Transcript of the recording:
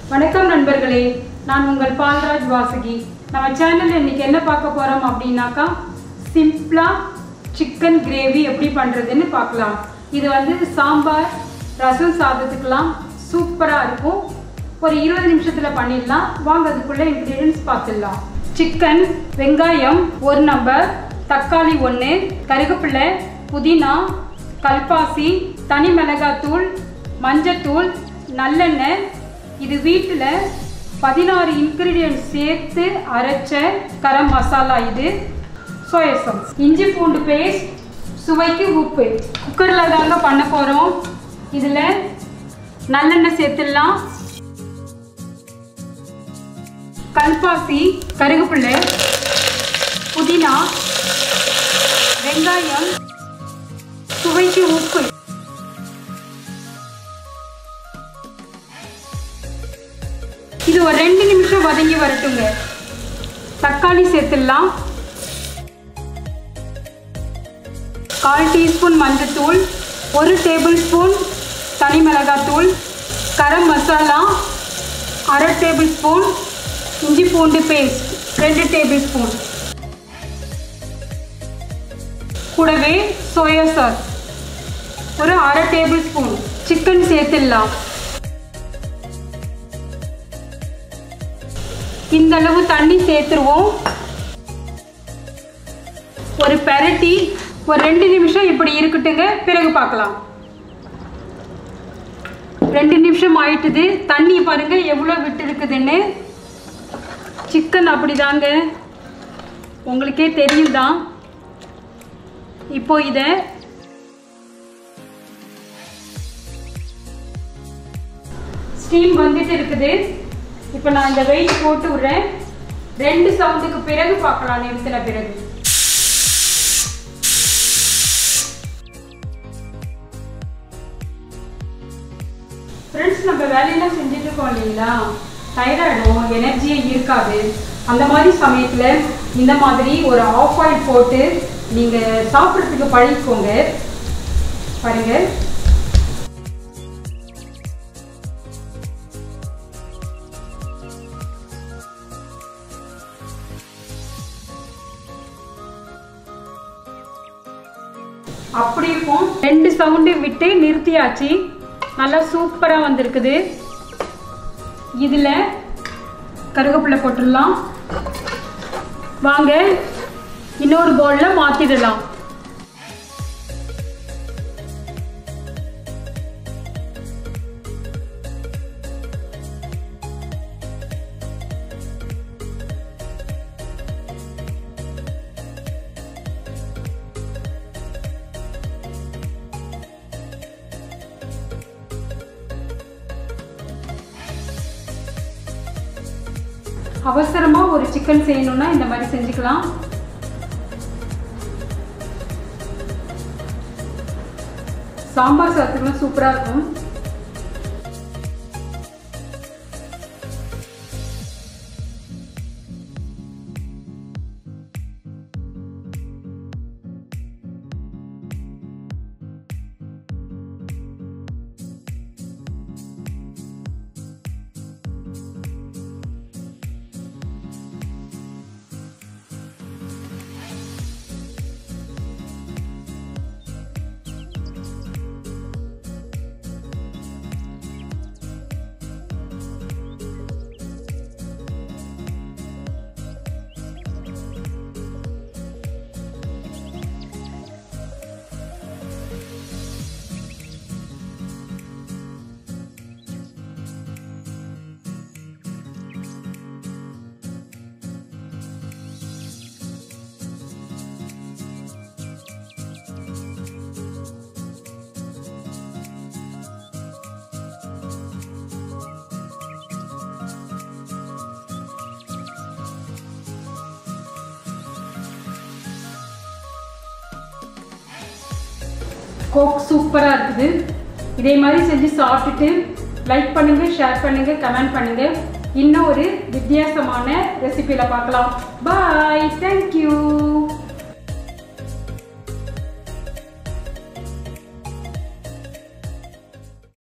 வணக்கம் நண்பர்களே நான் உங்கள் பால்ராஜ் வாசுகி நம்ம சேனல்ல இன்னைக்கு என்ன பார்க்க போறோம் அப்படின்னாக்கா சிம்பிளா சிக்கன் கிரேவி எப்படி பண்றதுன்னு பார்க்கலாம் இது வந்து சாம்பார் ரசம் சாதத்துக்கெல்லாம் சூப்பரா இருக்கும் ஒரு இருபது நிமிஷத்துல பண்ணிடலாம் வாங்க அதுக்குள்ள இன்க்ரீடியன்ஸ் பார்த்துடலாம் சிக்கன் வெங்காயம் ஒரு நம்பர் தக்காளி ஒன்று கருவேப்பிலை புதினா கல்பாசி தனி மிளகாத்தூள் மஞ்சத்தூள் நல்லெண்ணெய் இது வீட்டில் பதினாறு இன்க்ரீடியன்ட் சேர்த்து அரைச்ச கரம் மசாலா இது சோயா சாஸ் இஞ்சி பூண்டு பேஸ்ட் சுவைக்கு உப்பு குக்கரில் தாங்க பண்ண போகிறோம் இதில் நல்லெண்ணெய் சேர்த்துடலாம் கல்பாசி கருவேப்பிலை புதினா வெங்காயம் சுவைக்கு உப்பு இது ஒரு ரெண்டு நிமிஷம் வதங்கி வரட்டுங்க தக்காளி சேர்த்துடலாம் கால் டீஸ்பூன் மஞ்சத்தூள் ஒரு டேபிள் ஸ்பூன் தனி மிளகாத்தூள் கரம் மசாலா அரை டேபிள் ஸ்பூன் இஞ்சி பூண்டு பேஸ்ட் ரெண்டு டேபிள் ஸ்பூன் கூடவே சோயா சாஸ் ஒரு அரை டேபிள் ஸ்பூன் சிக்கன் சேர்த்துடலாம் இந்த அளவு தண்ணி சேர்த்துருவோம் ஒரு பெரட்டி ஒரு ரெண்டு நிமிஷம் இப்படி இருக்கட்டுங்க பிறகு பார்க்கலாம் ரெண்டு நிமிஷம் ஆயிட்டுது தண்ணி பாருங்க எவ்வளோ விட்டு இருக்குதுன்னு சிக்கன் அப்படிதாங்க உங்களுக்கே தெரியும் தான் இப்போ இதை ஸ்டீம் வந்துட்டு இருக்குது இப்போ நான் இந்த வெயிட் போட்டு விடுறேன் ரெண்டு சவுண்டுக்கு பிறகு பார்க்கலாம் நிறுத்தின பிறகு ஃப்ரெண்ட்ஸ் நம்ம வேலையெல்லாம் செஞ்சுட்டு இருக்கோம் இல்லைங்களா டைராய்டும் எனர்ஜியே இருக்காது அந்த மாதிரி சமயத்தில் இந்த மாதிரி ஒரு ஆஃப் ஆயில் போட்டு நீங்கள் சாப்பிட்றதுக்கு பழகிக்கோங்க பாருங்க அப்படி இருக்கும் ரெண்டு சவுண்டு விட்டு நிறுத்தியாச்சு நல்லா சூப்பராக வந்திருக்குது இதில் கருவேப்பிலை போட்டுடலாம் வாங்க இன்னொரு பவுலில் மாற்றிடலாம் அவசரமா ஒரு சிக்கன் செய்யணும்னா இந்த மாதிரி செஞ்சுக்கலாம் சாம்பார் சாதத்துக்குலாம் சூப்பரா இருக்கும் கோக் சூப்பராக இருக்குது இதே மாதிரி செஞ்சு சாப்பிட்டுட்டு லைக் பண்ணுங்க ஷேர் பண்ணுங்க கமெண்ட் பண்ணுங்க இன்னும் ஒரு வித்தியாசமான ரெசிபியில் பார்க்கலாம் பாய் தேங்க்யூ